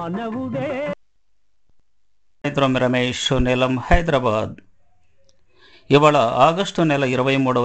మానవుడే సాయంత్రం రమేష్ నెలం హైదరాబాద్ ఇవాళ ఆగస్టు నెల ఇరవై మూడవ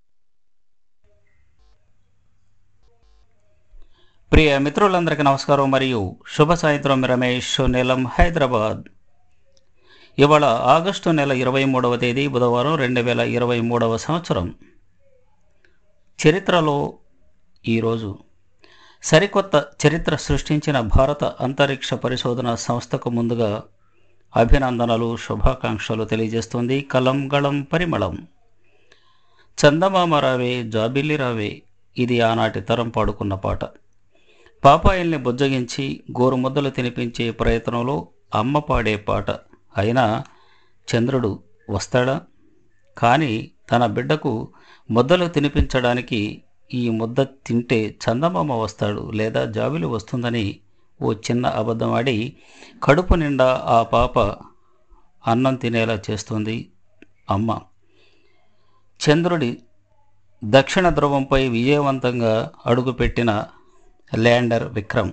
ప్రియ మిత్రులందరికీ నమస్కారం మరియు శుభ సాయంత్రం రమేష్ నెలం హైదరాబాద్ ఇవాళ ఆగస్టు నెల ఇరవై మూడవ తేదీ బుధవారం రెండు వేల ఇరవై మూడవ సంవత్సరం చరిత్రలో ఈరోజు సరికొత్త చరిత్ర సృష్టించిన భారత అంతరిక్ష పరిశోధన సంస్థకు ముందుగా అభినందనలు శుభాకాంక్షలు తెలియజేస్తుంది కలం గళం పరిమళం చందమామ రావే జాబిల్లి రావే ఇది ఆనాటి తరం పాడుకున్న పాట పాపాయిల్ని బుజ్జగించి గోరుముద్దలు తినిపించే ప్రయత్నంలో అమ్మ పాడే పాట అయినా చంద్రుడు వస్తాడా కానీ తన బిడ్డకు ముద్దలు తినిపించడానికి ఈ ముద్ద తింటే చందమామ వస్తాడు లేదా జాబిలి వస్తుందని ఓ చిన్న అబద్ధం ఆడి కడుపు నిండా ఆ పాప అన్నం తినేలా చేస్తుంది అమ్మ చంద్రుడి దక్షిణ ధ్రువంపై విజయవంతంగా అడుగుపెట్టిన ల్యాండర్ విక్రమ్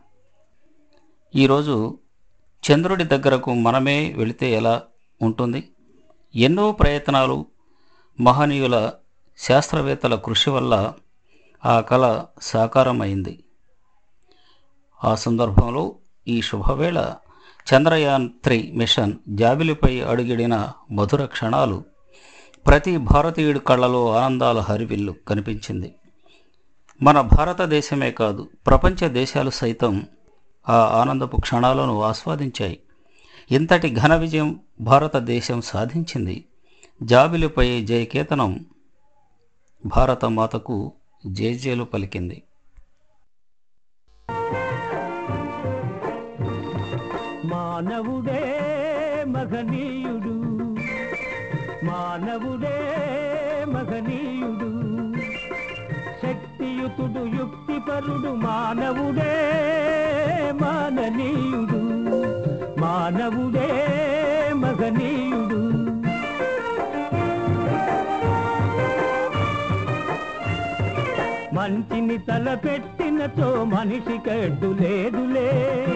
ఈరోజు చంద్రుడి దగ్గరకు మనమే వెళితే ఎలా ఉంటుంది ఎన్నో ప్రయత్నాలు మహనీయుల శాస్త్రవేత్తల కృషి వల్ల ఆ కళ సాకారమైంది ఆ సందర్భంలో ఈ శుభవేళ చంద్రయాన్ త్రీ మిషన్ జాబిలిపై అడుగిడిన మధుర క్షణాలు ప్రతి భారతీయుడి కళ్ళలో ఆనందాల హరివిల్లు కనిపించింది మన భారతదేశమే కాదు ప్రపంచ దేశాలు సైతం ఆ ఆనందపు క్షణాలను ఆస్వాదించాయి ఇంతటి ఘన విజయం భారతదేశం సాధించింది జాబిలిపై జయకేతనం భారత మాతకు జేజేలు పలికింది మానవుడే మగనీయుడు మానవుడే మగనీయుడు శక్తియుతుడు యుక్తిపరుడు మానవుడే మాననీయుడు మానవుడే మగనీయుడు మంచిని తలపెట్టినతో మనిషి కడ్డు లేదులే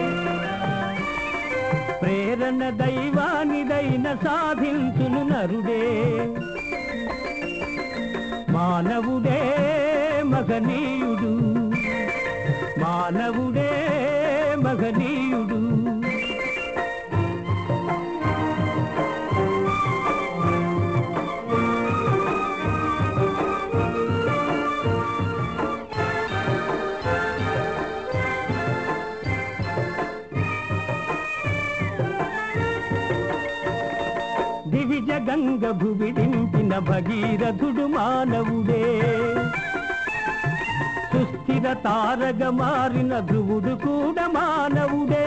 ప్రేరణ దైవానిదైన సాధించును నరుడే మానవుడే మగనీయుడు మానవుడే మగనీయుడు దివిజ గంగ భువి దింపిన భగీరథుడు మానవుడే సుస్థిర తారగ మారిన ధ్రువుడు కూడా మానవుడే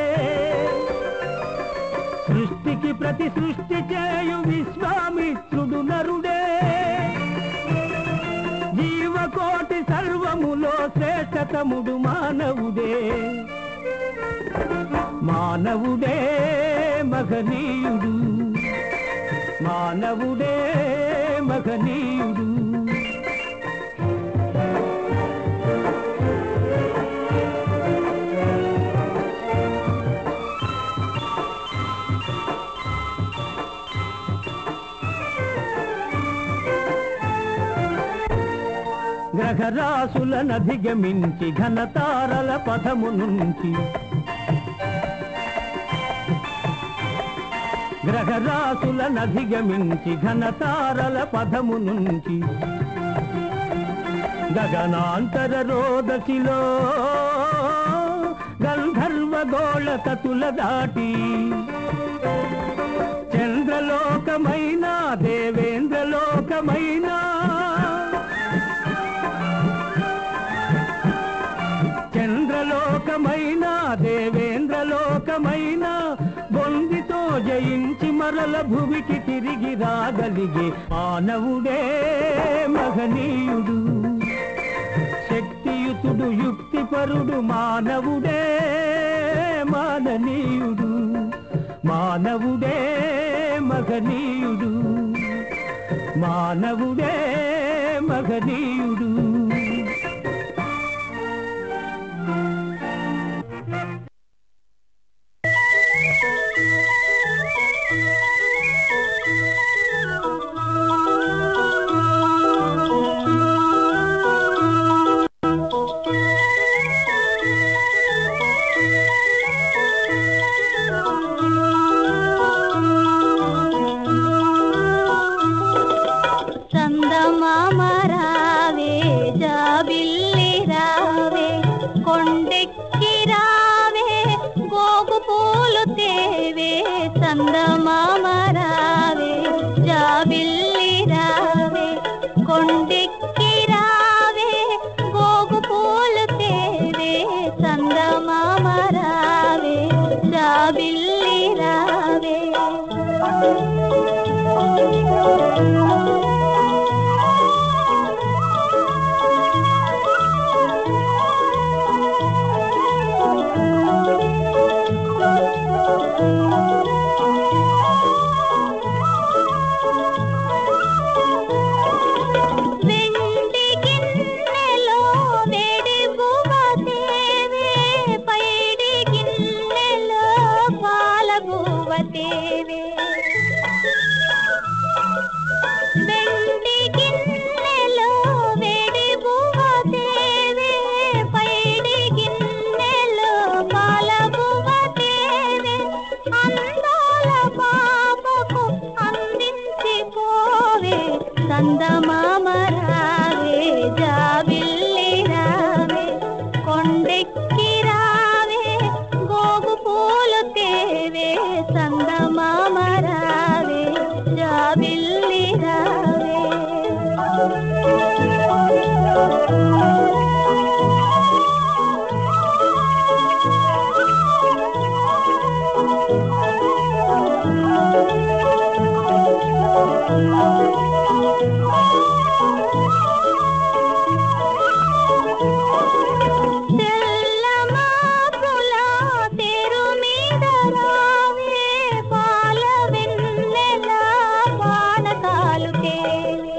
సృష్టికి ప్రతి సృష్టి చేయు విశ్వామిత్రుడు నరుడే జీవకోటి సర్వములో శ్రేష్టతముడు మానవుడే మానవుడే మగనీయుడు మానవుడే మగనీయుడు గ్రహరాశులనధిగమించి ఘనతారల పథము నుంచి గ్రహరాశులనధిగమించి ఘనతారల పదము నుంచి గగనాంతర రోదసిలో గంధర్వ గోళ తతుల దాటి చంద్రలోకమైన దేవేంద్రలోకమైన చంద్రలోకమైన దేవేంద్రలోకమైన బొందితో జయించి మరల భువికి తిరిగి రాగలిగే మానవుడే మహనీయుడు శక్తియుతుడు యుక్తిపరుడు మానవుడే మాననీయుడు మానవుడే మగనీయుడు మానవుడే మగనీయుడు చందమామ రావే జాబిల్లి రావే కొండెక్కి రావే గోగు పూలు తేవే చందమామ రావే జాబిల్లి రావే వెండి గిన్నెలో వేడి బువ్వ తేవే పైడి గిన్నెలో పాల బువ్వ తేవే వెండి గిన్నెలో వేడి బువ్వ తేవే పైడి గిన్నెలో పాల బువ్వ తేవే అందాల పాపకు అందించి పోవే చందమామ రావే జాబిల్లి రావే కొండెక్కి రావే గోగు పూలు తేవే చందమామ రావే జాబిల్లి రావే తెల్లమాకుల తెరు మీద రావే పాల వెన్నెల పానకాలు తేవే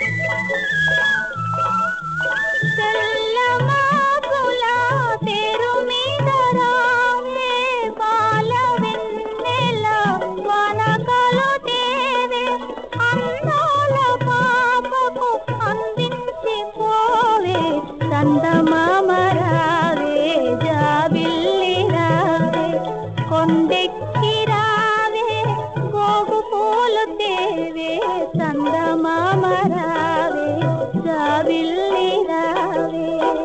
తెల్లమాకుల తెరు మీద రావే పాల వెన్నెల పానకాలు తేవే అందాల పాపకు అందించి పోవే చందమామ రావే జాబిల్లి రావే కొండెక్కి రావే గోగు పూలు తేవే చందమామ రావే జాబిల్లి రావే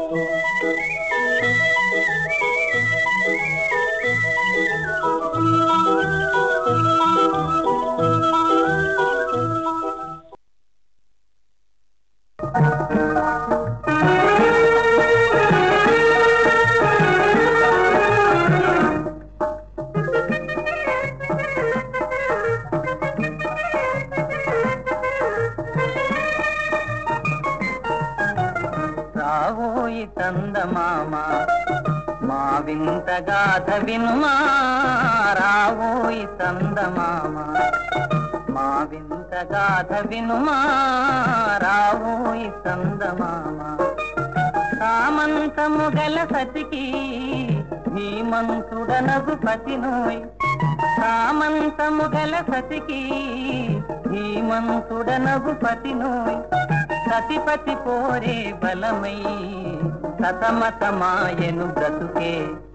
రావోయి చందమామ మా వింత గాథ వినుమా రావోయి చందమామ మా వింత గాథ వినుమా రావోయి చందమామ సామంతము గల సతికి ధీమంతుడనగు పతినోయ్ సామంతము గల సతికి ధీమంతుడనగు పతినోయ్ సతిపతి పోరే బలమై సతమతమాయను బ్రతుకే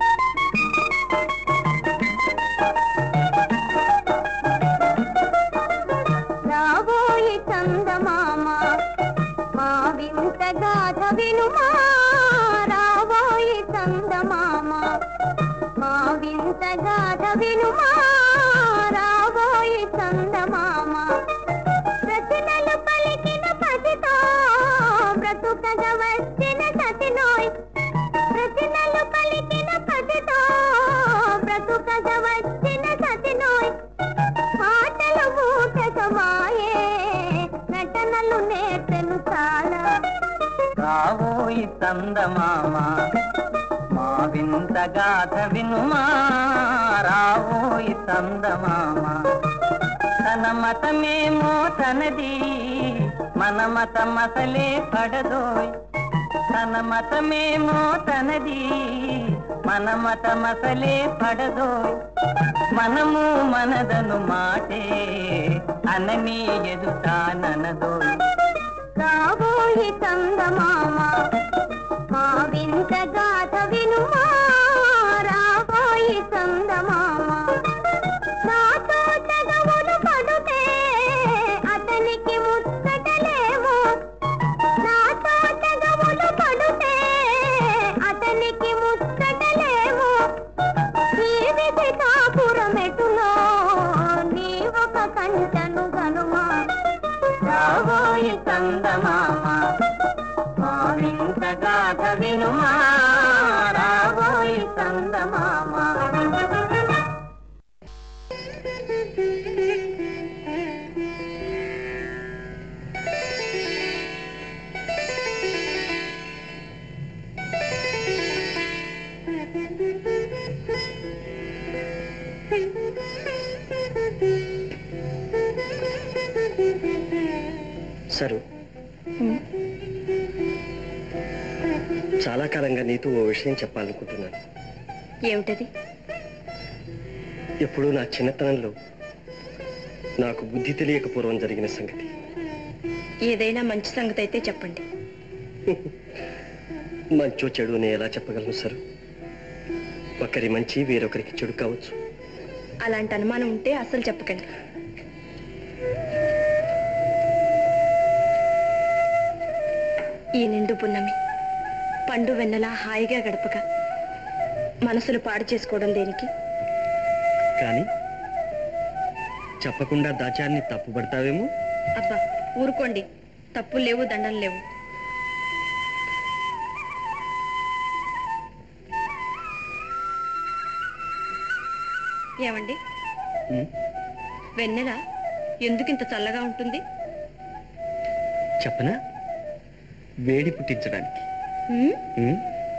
రాబోయి చందమామ మా వింత గాథ వినుమా రాబోయి చందమామ మా వింత గాథ వినుమా రాబోయి చందమామ రచనలు పలికిన పసితో బ్రతుకగా వచ్చిన సతినోయ్ రచనలు పలికిన పసితో బ్రతుకగా వచ్చిన సతినోయ్ పాటలు మూటకమాయే నటనలు నేర్చెను చాలా రావోయి చందమామ మా వింత గాథ వినుమా రావోయి చందమామ తన మతమేమో తనది మన మతం అసలే పడదోయ్ తన మతమేమో తనది మన మతం అసలే పడదోయ్ మనము మనదను మాటే అనని ఎదుటాననదోయ్ రాబోయి చందమామ మా వింత గాథ వినుమా రాబోయి చందమామ నాతో తెగవులు పడుతే అతనికి ముచ్చటలేమో నాతో తెగవులు పడుతే అతనికి ముచ్చటలేమో ఈ విధి కాపురమెటులో చందమామ మా వింత గాథ వినుమా రాబోయి చందమామ సరు చాలా కాలంగా నీతో ఓ విషయం చెప్పాలనుకుంటున్నాను ఏమిటది ఎప్పుడూ నా చిన్నతనంలో నాకు బుద్ధి తెలియక పూర్వం జరిగిన సంగతి ఏదైనా మంచి సంగతి అయితే చెప్పండి మంచో చెడు నేను ఎలా చెప్పగలను సరు ఒకరి మంచి వేరొకరికి చెడు కావచ్చు అలాంటి అనుమానం ఉంటే అసలు చెప్పకండి ఈ నిండు పున్నమి పండు వెన్నెల హాయిగా గడపగా మనసులు పాడు చేసుకోవడం దేనికి కానీ చెప్పకుండా దాచాన్ని తప్పుపడతావేమో అబ్బా ఊరుకోండి తప్పులు లేవు దండం లేవు ఏమండి ఉం? వెన్నెల ఎందుకింత చల్లగా ఉంటుంది చెప్పనా వేడి పుట్టించడానికి ఉం? ఉం?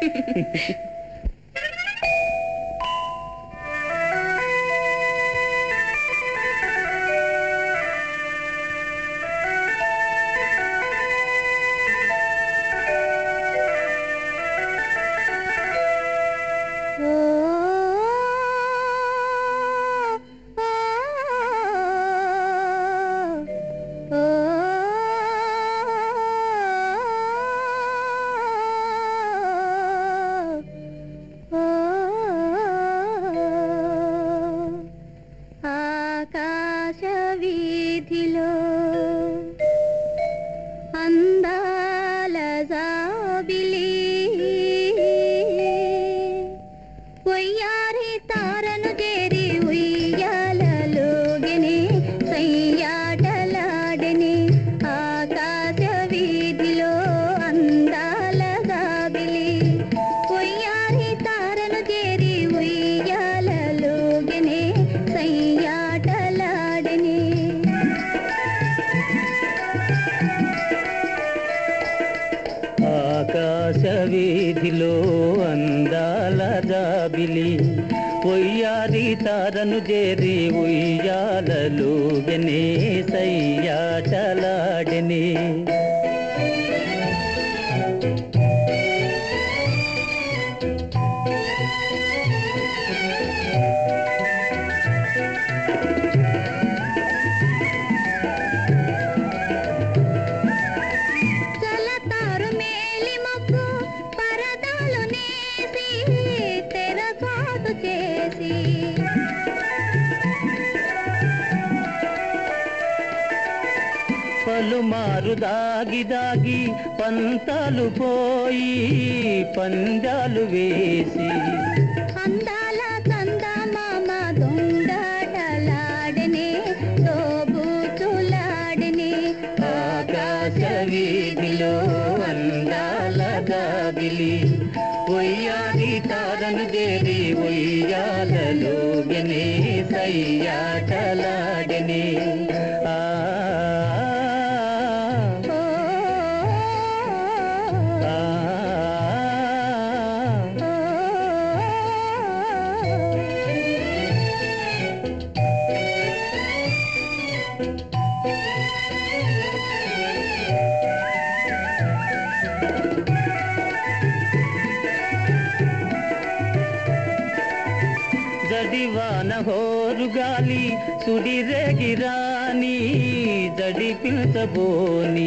ఆకాశ వీధిలో అందాల జాబిలి వయ్యారి తారను చేరి ఉయ్యాలలోగిని సయ్యాటలాడని ఆకాశ వీధిలో అందాల జాబిలి ఉయ్యారి తారను చేరి ఉయ్యాలలోగిని సయ్యాటలాడని ఆకాశ వీధిలో అందాల జాబిలి పొయ్యారి తారను చేరి ఉయ్యాలలు గనే సయ్యాటలాడని చలతారు మేలి మబ్బు పరదాలు నేసి తెరసాటు చేసి పలుమారు దాగి దాగి పంతాలు పోయి పందాలు వేసి అందాల చందమామ దొంగడలాడనే తోబూచులాడనే ఆకాశ వీధిలో అందాల గాబిలి ఒయ్యాది తారను చేరి ఒయ్యాలలో గనే సయ్యాటలాడని ఆ ఓ, ఆ, ఓ, జడివాన హోరు గాలి సుడిరేగిరాని జడి పిలుచబోని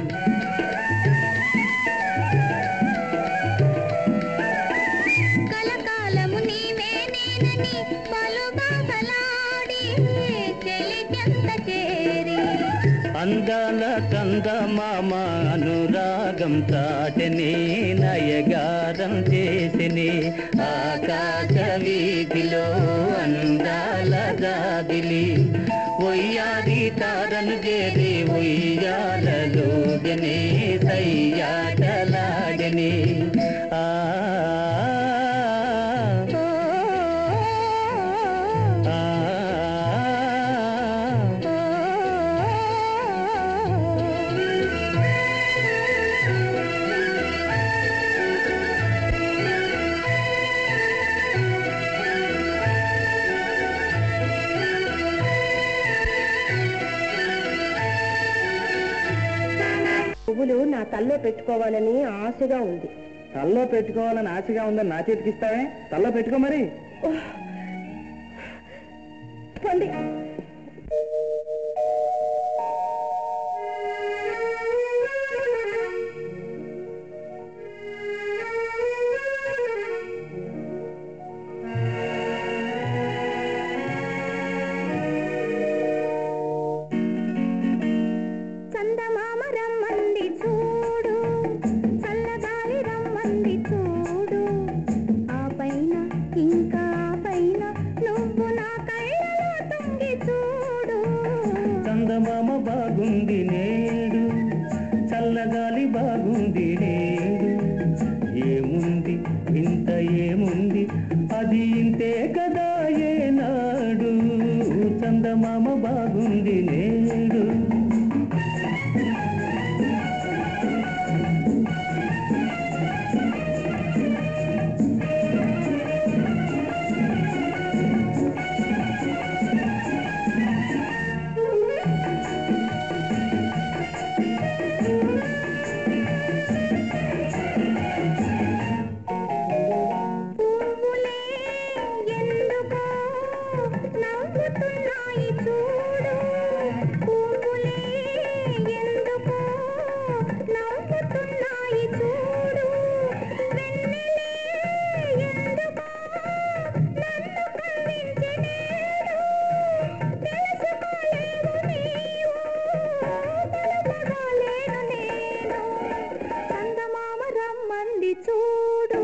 కలకాలము నీవే నేనని పలు బాసలాడి చెలికెంత చేరి అందాల చందమామ అనురాగం చాటని నయగారం చేసిని ఆకాశ వీధిలో అందాల జాబిలి ఒయ్యాది తారను చేరి ఉయ్యాలలోగనే సయ్యాటలాడని ఆ ఆ, పువ్వులు నా తల్లో పెట్టుకోవాలని ఆశగా ఉంది తల్లో పెట్టుకోవాలని ఆశగా ఉందని నా చేతికి ఇస్తావే తల్లో పెట్టుకో మరి పండి చందమామ రమ్మంది చూడు చల్లగాలి రమ్మంది చూడు ఆ పైన ఇంకా ఆ పైన నువ్వు నా కళ్ళలో తొంగి చూడు చందమామ బాగుంది నేడు చల్లగాలి బాగుంది నేడు ఏముంది ఇంత ఏముంది అది ఇంతే కదా ఏనాడు చందమామ బాగుంది నేడు పువ్వులే ఎందుకో నవ్వుతున్నాయి చూడు పువ్వులే ఎందుకో నవ్వుతున్నాయి చూడు వెన్నెలే ఎందుకో నన్ను కవ్వించి నేడు తెలుసుకోలేవు నీవు తెలుసుకోలేను నేను చందమామ రమ్మంది చూడు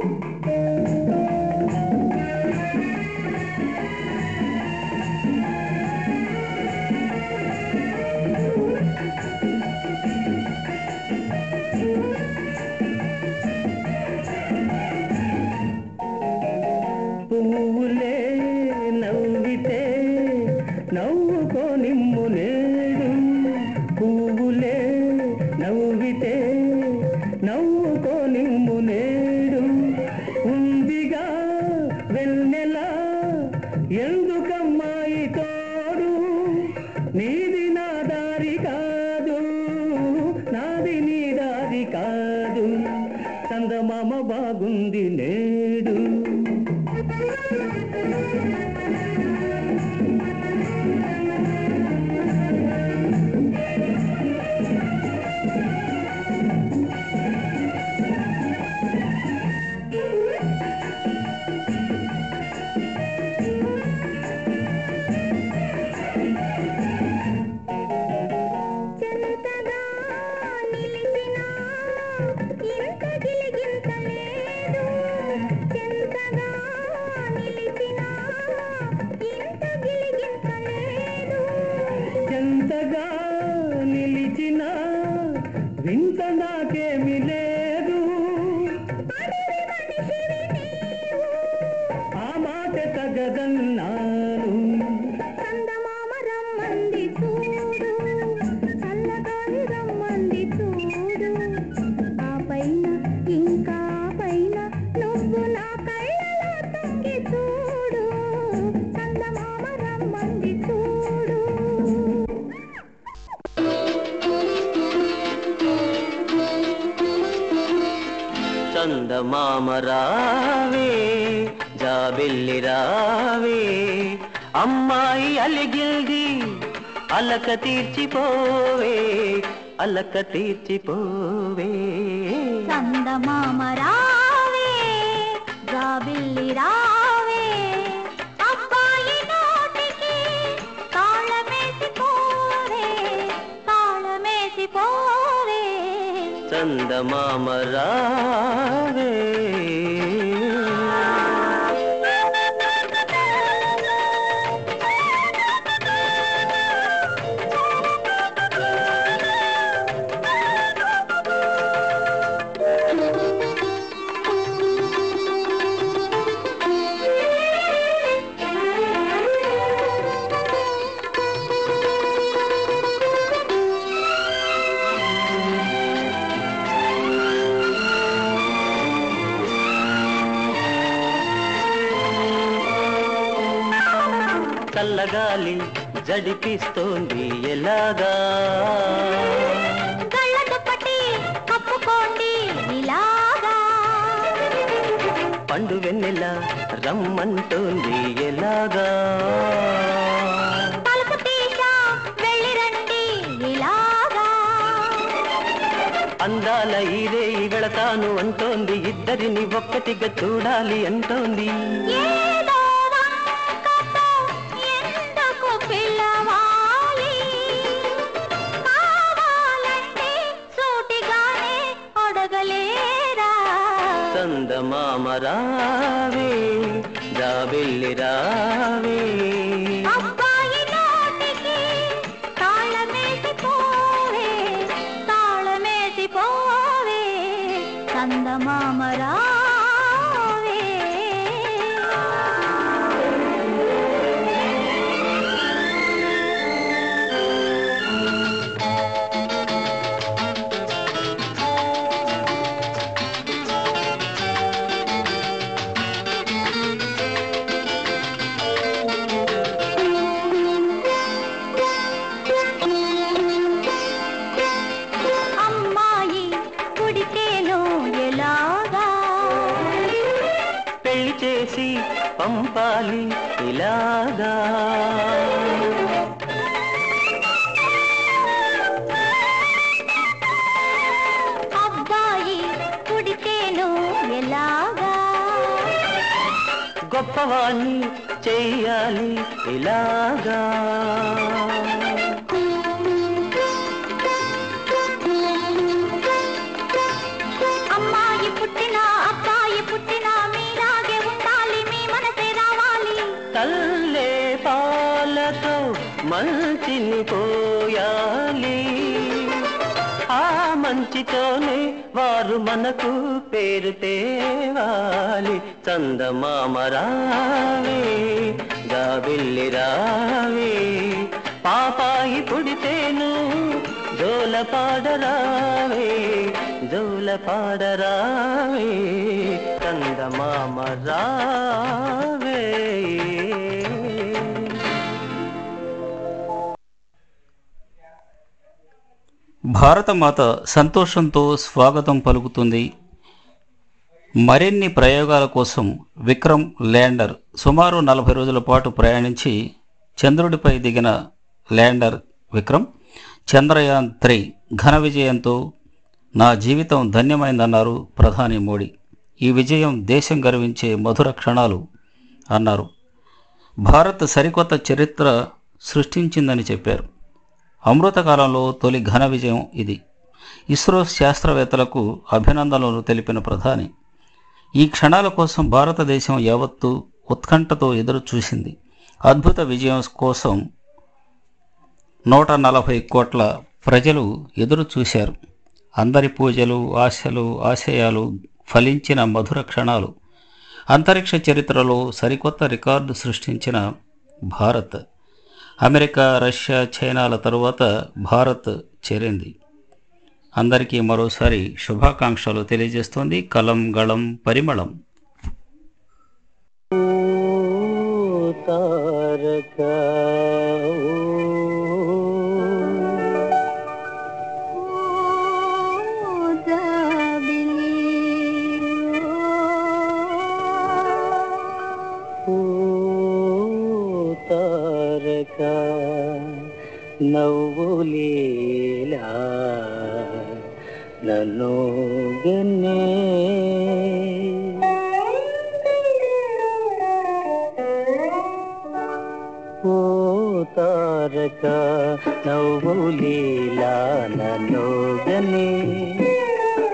పువ్వులే నవ్వితే నవ్వుకో నిమ్ము నేడు పువ్వులే నవ్వితే నవ్వుకో నిమ్ము నేడు ఉందిగా వెన్నెల ఎందుకమ్మాయి తోడు నీది నా దారి కాదు నాది నీ దారి కాదు చందమామ బాగుంది నేడు చెంతగా నిలిపినా ఇంత గిలిగింత లేదు చెంతగా నిలిపినా ఇంత గిలిగింత లేదు ఎంతగా నిలిచిన వింత నాకేమి లేదు అడవి మనిషివి నీవు ఆ మాట తగదన్నాను చందమామ రమ్మంది చూడు చల్లగాలి రమ్మంది చూడు ఆ పైన ఇంకా ఆ పైన నువ్వు నా కళ్ళలో తొంగి చూడు చందమామ రమ్మంది చూడు చందమామ రావే జాబిల్లి రావే అమ్మాయి అలిగిల్ది అలక తీర్చిపోవే అలక తీర్చిపోవే చందమామ రావే జాబిల్లి రావే అబ్బాయి నోటికి తాళమేసి పోవే చందమామ రావే చల్లగాలి జడిపిస్తోంది ఎలాగా కళ్ళ దుప్పటి కప్పుకోండి ఇలాగా పండు వెన్నెల రమ్మంటోంది ఎలాగా తలుపు తీసా వెళ్ళి రండి ఇలాగా అందాల ఈరే వెళతాను అంటోంది ఇద్దరిని ఒక్కటిగా చూడాలి అంటోంది ఏదో వంకతో ఎందుకు పిలవాలి కావాలంటే సూటిగానే అడగలేరా చందమామ రావే జాబెల్లి రావే అబ్బాయి నోటికి తాళమేసి పోవే తాళమేసి పోవే చందమామ రావే అమ్మాయి పుడితేను ఎలాగా పెళ్లి చేసి పంపాలి ఇలాగా అబ్బాయి పుడితేను ఎలాగా గొప్పవాణ్ణి చెయ్యాలి ఇలాగా అమ్మాయి పుట్టినా అబ్బాయి పుట్టినా మీరాగే ఉండాలి మీ మనసే రావాలి తల్లే పాలతో మంచిని పోయాలి ఆ మంచితోనే వారు మనకు పేరు తేవాలి చందమామ రావే గాబిల్లి రావే పాపాయి పుడితేను జోల పాడరావే జోల పాడరావే చందమామ రావే భారతమాత సంతోషంతో స్వాగతం పలుకుతుంది మరిన్ని ప్రయోగాల కోసం విక్రమ్ ల్యాండర్ సుమారు నలభై రోజుల పాటు ప్రయాణించి చంద్రుడిపై దిగిన ల్యాండర్ విక్రమ్ చంద్రయాన్ త్రీ ఘన విజయంతో నా జీవితం ధన్యమైందన్నారు ప్రధాని మోడీ ఈ విజయం దేశం గర్వించే మధుర క్షణాలు అన్నారు భారత్ సరికొత్త చరిత్ర సృష్టించిందని చెప్పారు అమృతకాలంలో తొలి ఘన విజయం ఇది ఇస్రో శాస్త్రవేత్తలకు అభినందనలు తెలిపిన ప్రధాని ఈ క్షణాల కోసం భారతదేశం యావత్తు ఉత్కంఠతో ఎదురు చూసింది అద్భుత విజయం కోసం నూట నలభై కోట్ల ప్రజలు ఎదురు చూశారు అందరి పూజలు ఆశలు ఆశయాలు ఫలించిన మధుర క్షణాలు అంతరిక్ష చరిత్రలో సరికొత్త రికార్డు సృష్టించిన భారత్ అమెరికా రష్యా చైనాల తరువాత భారత్ చేరింది అందరికీ మరోసారి శుభాకాంక్షలు తెలియజేస్తోంది కలం గళం పరిమళం తారక ఓ తారక నవ్వులేలా నన్ను గన్నే ఓ తారక నవ్వులీలా నన్ను గని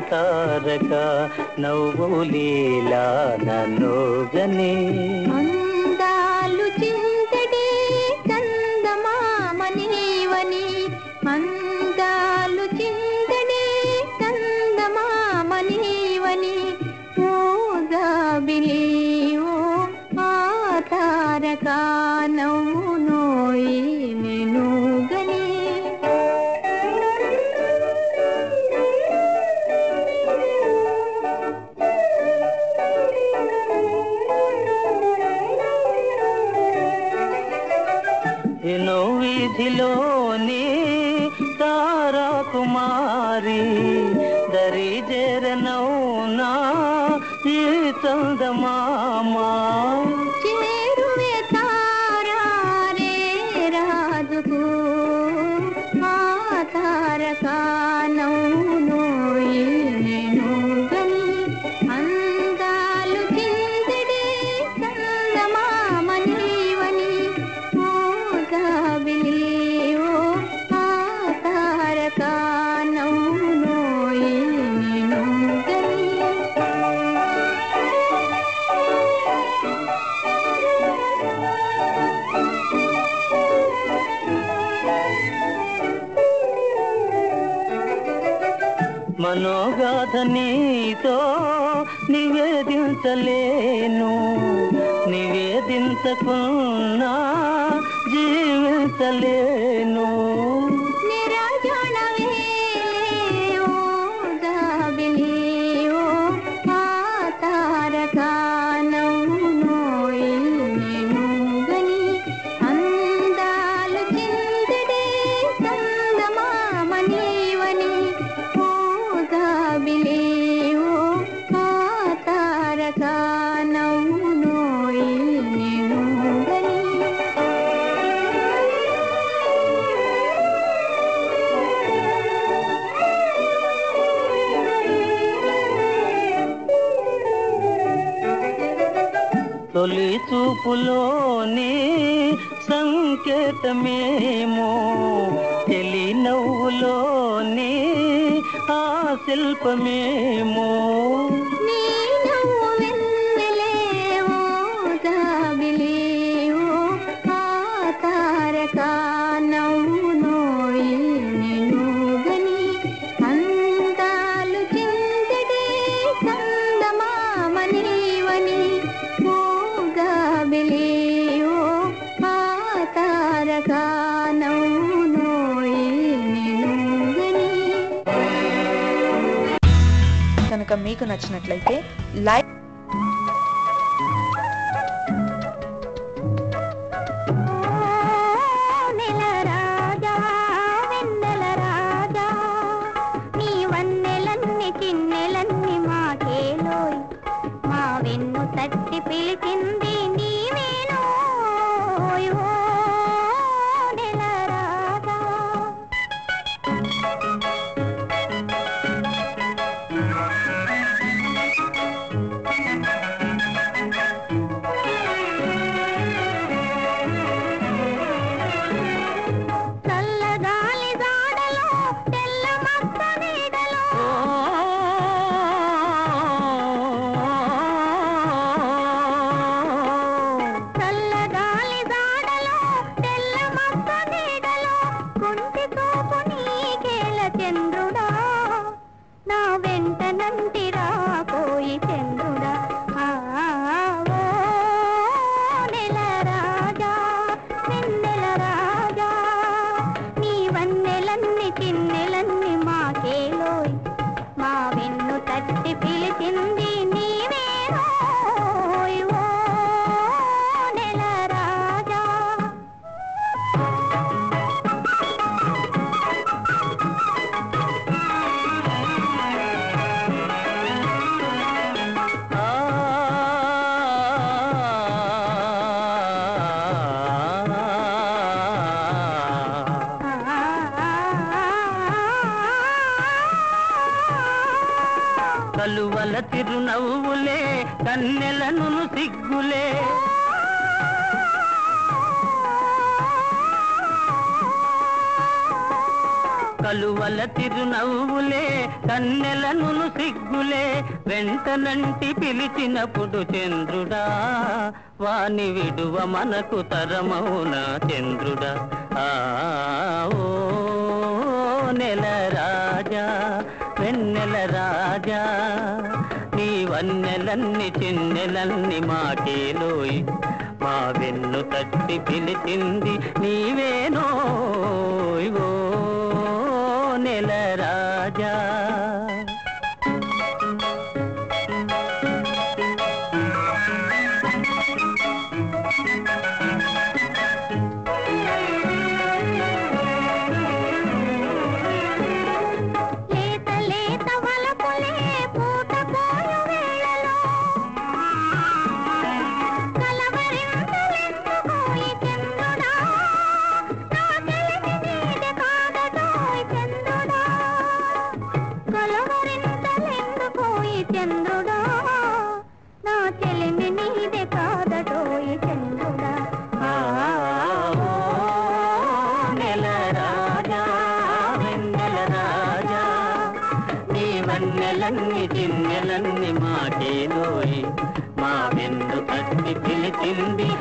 తారక నవ్వులీలా నన్నుగని అందాలు చింతడే చందమామ నీవని అందాలు చింతడే చందమామ నీవని ఓ జాబిలి ఓ ఆ తారక నవ్వు నోయి నేను గని ఎన్నో వీధిలోని తారా కుమారి దరి చేరనౌనా ఈ చందమామా చేరువే తారారే రాజుకు ఆ తారక నౌనోయి నేను గని అందాలు చిందడే చందమామ నీవని ఓ గాబిలి ఓ ఆ తారక నౌనోయి నేను గని మనోగాథ నీతో నివేదించలేను నివేదించకున్నా జీవించలేను నిరాజనవే ఓ గాబిలి ఓ ఆ తారక నవ్వునోయి నేను గని అందాలు చిందడే చందమామ నీవని ఓ గాబిలి ఓ ఆ తారక నవ్వునోయి నేను గని తొలి చూపులోని సంకేతమేమో తెలి నవ్వులోని ఆ శిల్పమేమో నీ నవ్వు వెన్నెలే ఓ జాబిలి ఓ ఆ తారక నవ్వు నోయి నిన్ను గని అందాలు చిందడే చందమామ నీవని ఓ గాబిలి ఓ ఆ తారక నవ్వు నోయి నిన్ను గని కనుక మీకు నచ్చినట్లయితే లైక్ నెల రాజా వెన్నెల రాజా నీ వన్నెలన్ని చిన్నెలన్ని మాకేలోయ్ మా వెన్ను తట్టి పిలిచింది నీవేనోయ్ ఓ నెల రాజా చల్లగాలి జాడలో తెల్ల మక్క నీడలో చల్లగాలి జాడలో తెల్ల మక్క నీడలో కుంటి తోపు నీకేల చంద్రుడా నా వెంట నంటిరా కోయి చంద్రుడా ఆ, ఓ నెల రాజా వెన్నెల రాజా నీ వన్నెలన్ని చిన్నెలన్ని మాకేలోయ్ మా వెన్ను తట్టి పిలిచింది నీవేనోయ్ ఓ నెల రాజా కలువల తిరునవ్వులే కన్నెలను సిగ్గులే కలువల తిరునవ్వులే కన్నెలను సిగ్గులే వెంటనంటి పిలిచినప్పుడు చంద్రుడా వాని విడువ మనకు తరమౌనా చంద్రుడా ఆ ఓ నెల రాజా వెన్నెల రాజా నీ వన్నెలన్ని చిన్నెలన్ని మాకేలోయి మా వెన్ను తట్టి పిలిచింది నీవేనో ఓ నెల రాజా లేత లేత వలపులే పూత పోయు వేళలో కలవరింతలెందుకోయి చంద్రుడా నా చెలిమి నీది కాదటోయ్ చంద్రుడా కలవరింతలెందుకోయి చంద్రుడా నా చెలిమి నీది కాదటోయ్ చంద్రుడా ఆ, ఓ నెల రాజా వెన్నెల రాజా నీ వన్నెలన్ని చిన్నెలన్ని మాకేలోయి మా వెన్ను తట్టి పిలిచింది